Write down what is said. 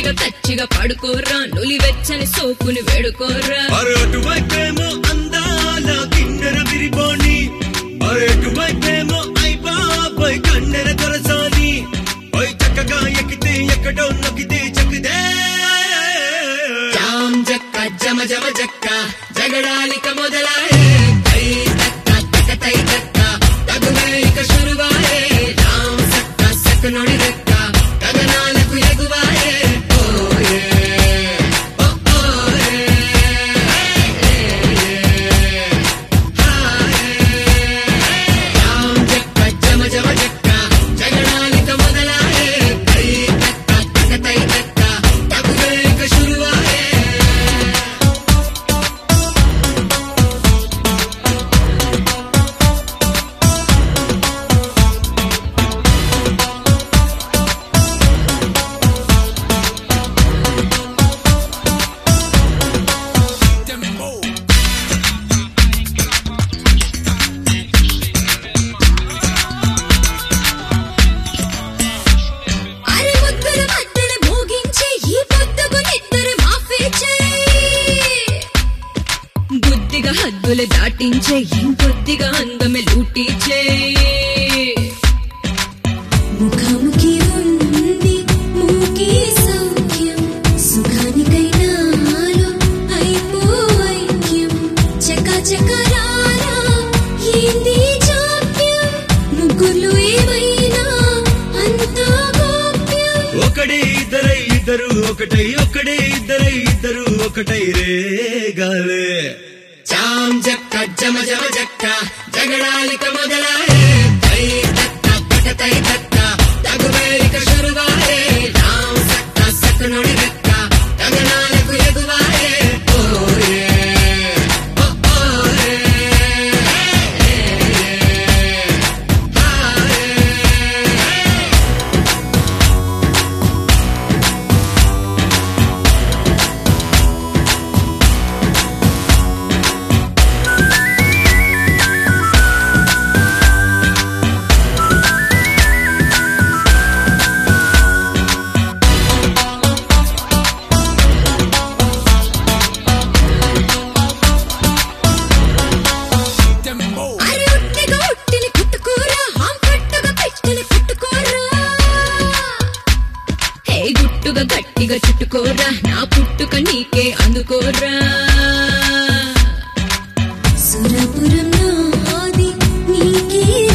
పిచ్చిగా కచ్చిగా పడుకోరా నులి వెచ్చని సోకుని వేడుకోరా అరటువైపేమో అందాల కిన్నెర విరిబోని అరటువైపేమో ఐ బాబాయ్ కన్నెర దొరసాని పై చక్కగా ఎక్కితే ఎక్కడో నొక్కితే చక్కితే జామ్ జక్క జమ జమ జక్క జగడాలిక మొదలాయే తై తక్క తక తై తక్క తగువే ఇక శురువాయే రామ్ సక్క సక్క నొడి రెక్క గగనాలకు ఎగువాయే ఓయే ఓ ఓయే జామ్ జక్క జమ జమ జక్క జగడాలిక మొదలాయే తై తక్క తక తై తక్క తగువే ఇక శురువాయే అరే ముద్దుల మద్దెల మోగించే ఈ పొద్దుకు నిద్ర మాఫీ చేయి బుద్ధిగా హద్దులు దాటించే ఇంకొద్దిగా అందమే లూటీ చేయి ముఖాముఖి ఉంది మూకి సౌఖ్యం సుఖానికైనా నాలో అయిపో ఐక్యం చక చక రారా ఏంది జాప్యం ముగ్గురు ఏమైనా అంతా గోప్యం ఒకడే ఇద్దరై ఇద్దరు ఒకటై ఒకడే ఇద్దరై ఇద్దరు ఒకటై రే గాలే జామ్ జక్క జమ జమ జక్క జగడాలిక మొదలాయే తై తక్క తక తై తక్క తగువేలిక శురువాయే రామ్ సక్క సక్క నొడి రెక్క గగనాలకు ఎగువాయే ఓయే ఓ ఓయే అరే ఉట్టిగా ఉట్టిని కుట్టుకోరా హాం కట్టుగా పెట్టిని కుట్టుకోరా హే గుట్టుగా గట్టిగా చుట్టుకోరా నా పుట్టుక నీకే అందుకోరా సురపురం నాది నీకే